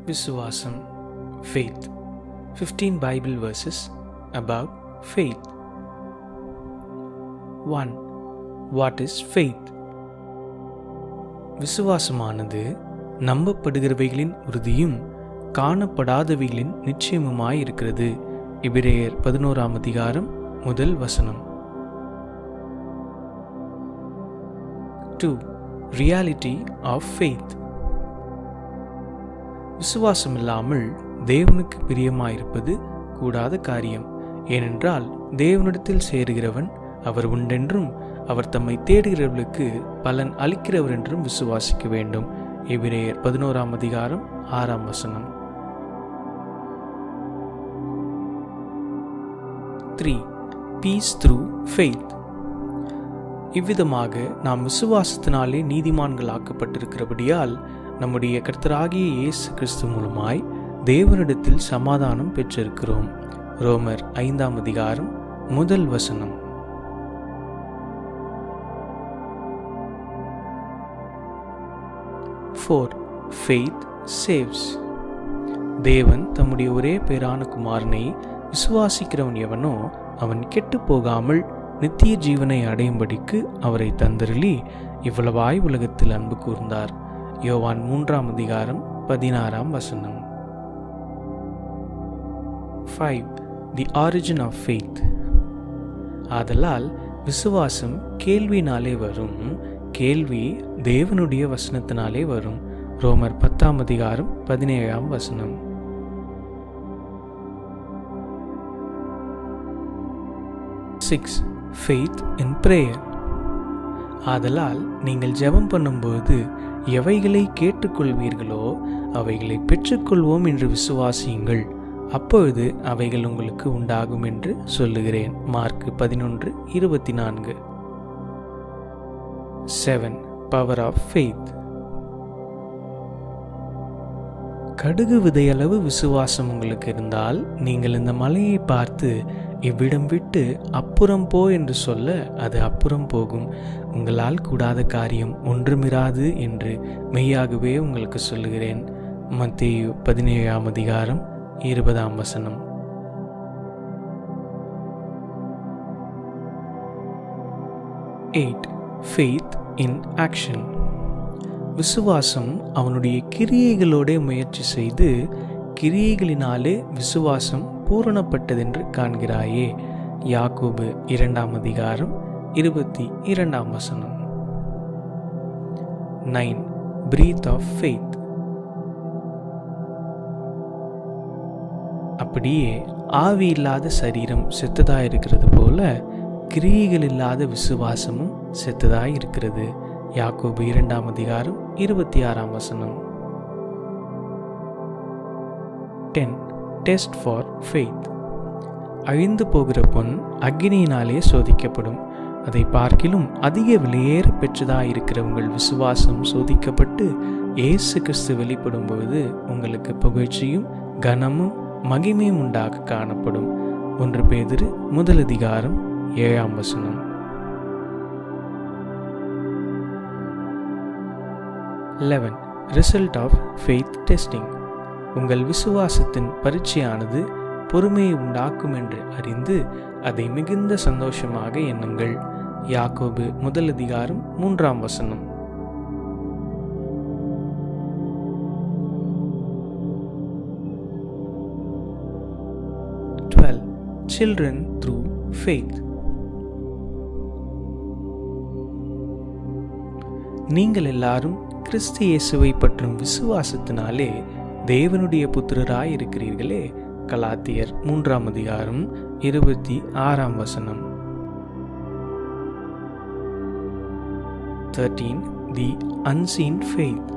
விசுவாசம் faith 15 bible verses about faith 1 what is faith விசுவாசமானது நம்பப்படுகிறவைகளின் உறுதியும் காணப்படாதவைகளின் நிச்சயமுமாய் இருக்கிறது இபிரேயர் பதினோராம் அதிகாரம் முதல் வசனம் டூ ரியாலிட்டி ஆஃப் ஃபெய்த் விசுவாசம் இல்லாமல் தேவனுக்கு பிரியமாயிருப்பது கூடாத காரியம் ஏனென்றால் தேவனிடத்தில் சேருகிறவன் அவர் உண்டென்றும் அவர் தம்மை தேடுகிறவர்களுக்கு பலன் அளிக்கிறவர் என்றும் விசுவாசிக்க வேண்டும் எபிரேயர் பதினோராம் அதிகாரம் ஆறாம் வசனம் த்ரீ பீஸ் த்ரூ ஃபெய்த் இவ்விதமாக நாம் விசுவாசத்தினாலே நீதிமான்கள் ஆக்கப்பட்டிருக்கிறபடியால் நம்முடைய கர்த்தராகிய இயேசு கிறிஸ்து மூலமாய் தேவனிடத்தில் சமாதானம் பெற்றிருக்கிறோம் ரோமர் ஐந்தாம் அதிகாரம் முதல் வசனம் ஃபோர் ஃபெய்த் சேவ்ஸ் தேவன் தம்முடைய ஒரே பேரான குமாரனை விசுவாசிக்கிறவன் எவனோ அவன் கெட்டு போகாமல் நித்திய ஜீவனை அடையும்படிக்கு அவரை தந்தருளி இவ்வளவாய் உலகத்தில் அன்பு கூர்ந்தார் யோவான் மூன்றாம் அதிகாரம் பதினாறாம் வசனம் five the origin of faith ஆதலால் விசுவாசம் கேள்வினாலே வரும் கேள்வி தேவனுடைய வசனத்தினாலே வரும் ரோமர் பத்தாம் அதிகாரம் பதினேழாம் வசனம் சிக்ஸ் ஃபெய்த் இன் ப்ரேயர் ஆதலால் நீங்கள் ஜெபம் பண்ணும்போது எவைகளை கேட்டுக்கொள்வீர்களோ அவைகளை பெற்றுக்கொள்வோம் என்று விசுவாசியுங்கள் அப்பொழுது அவைகள் உங்களுக்கு உண்டாகும் என்று சொல்லுகிறேன் மார்க் பதினொன்று இருபத்தி நான்கு செவன் பவர் ஆஃப் ஃபெய்த் கடுகு விதையளவு விசுவாசம் உங்களுக்கு இருந்தால் நீங்கள் இந்த மலையை பார்த்து இவ்விடம் விட்டு அப்புறம் போ என்று சொல்ல அது அப்புறம் போகும் உங்களால் கூடாத காரியம் ஒன்றுமிராது என்று மெய்யாகவே உங்களுக்கு சொல்லுகிறேன் மத்தேயு பதினேழாம் அதிகாரம் இருபதாம் வசனம் எயிட் ஃபெய்த் இன் ஆக்ஷன் விசுவாசம் அவனுடைய கிரியைகளோட முயற்சி செய்து கிரியைகளினாலே விசுவாசம் பூரணப்பட்டதென்று காண்கிறாயே யாக்கோபு இரண்டாம் அதிகாரம் இருபத்தி இரண்டாம் வசனம் நைன் பிரீத் ஆஃப் ஃபெய்த் அப்படியே ஆவி இல்லாத சரீரம் செத்ததாய் இருக்கிறது போல கிரியைகள் இல்லாத விசுவாசமும் செத்ததாய் இருக்கிறது யாக்கோபு இரண்டாம் அதிகாரம் இருபத்தி ஆறாம் வசனம் டென் டெஸ்ட் ஃபார் ஃபெய்த் அழிந்து போகிற பொன் அக்னியினாலே சோதிக்கப்படும் அதை பார்க்கிலும் அதிக வெளியேற பெற்றதாக இருக்கிற உங்கள் விசுவாசம் சோதிக்கப்பட்டு இயேசு கிறிஸ்து வெளிப்படும் பொழுது உங்களுக்கு புகழ்ச்சியும் கனமும் மகிமையும் உண்டாக காணப்படும் ஒன்று பேதிரு முதல் அதிகாரம் ஏழாம் வசனம் eleven result of faith testing உங்கள் விசுவாசத்தின் பரீட்சையானது பொறுமையை உண்டாக்கும் என்று அறிந்து அதை மிகுந்த சந்தோஷமாக எண்ணுங்கள் யாக்கோபு முதல் அதிகாரம் மூன்றாம் வசனம் டுவெல் சில்ட்ரன் த்ரூ ஃபெய்த் நீங்கள் எல்லாரும் கிறிஸ்து இயேசுவை பற்றும் விசுவாசத்தினாலே தேவனுடைய புத்திரராய் இருக்கிறீர்களே கலாத்தியர் மூன்றாம் அதிகாரம் இருபத்தி ஆறாம் வசனம் தேர்ட்டீன் தி அன்சீன் ஃபெய்த்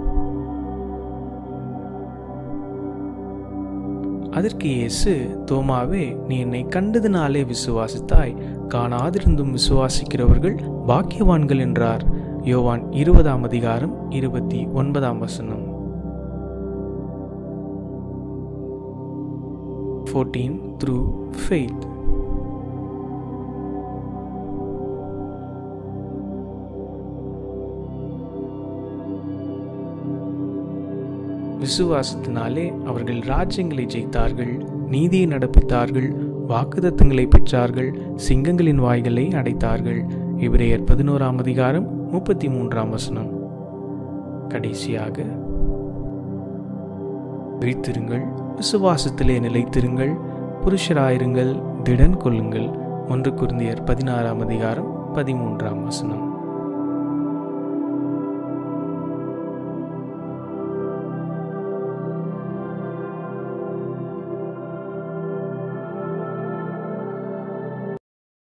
அதற்கு இயேசு தோமாவே நீ என்னை கண்டதினாலே விசுவாசித்தாய் காணாதிருந்தும் விசுவாசிக்கிறவர்கள் பாக்கியவான்கள் என்றார் யோவான் இருபதாம் அதிகாரம் இருபத்தி ஒன்பதாம் வசனம் ஃபோர்டீன் த்ரூ ஃபெய்த் விசுவாசத்தினாலே அவர்கள் ராஜ்யங்களை ஜெயித்தார்கள் நீதியை நடப்பித்தார்கள் வாக்குதத்தங்களை பெற்றார்கள் சிங்கங்களின் வாய்களை அடைத்தார்கள் இவரையர் பதினோராம் அதிகாரம் முப்பத்தி மூன்றாம் வசனம் கடைசியாக விழித்திருங்கள் விசுவாசத்திலே நிலைத்திருங்கள் புருஷராயிருங்கள் திடன் கொள்ளுங்கள் ஒன்று குருந்தியர் பதினாறாம் அதிகாரம் பதிமூன்றாம் வசனம்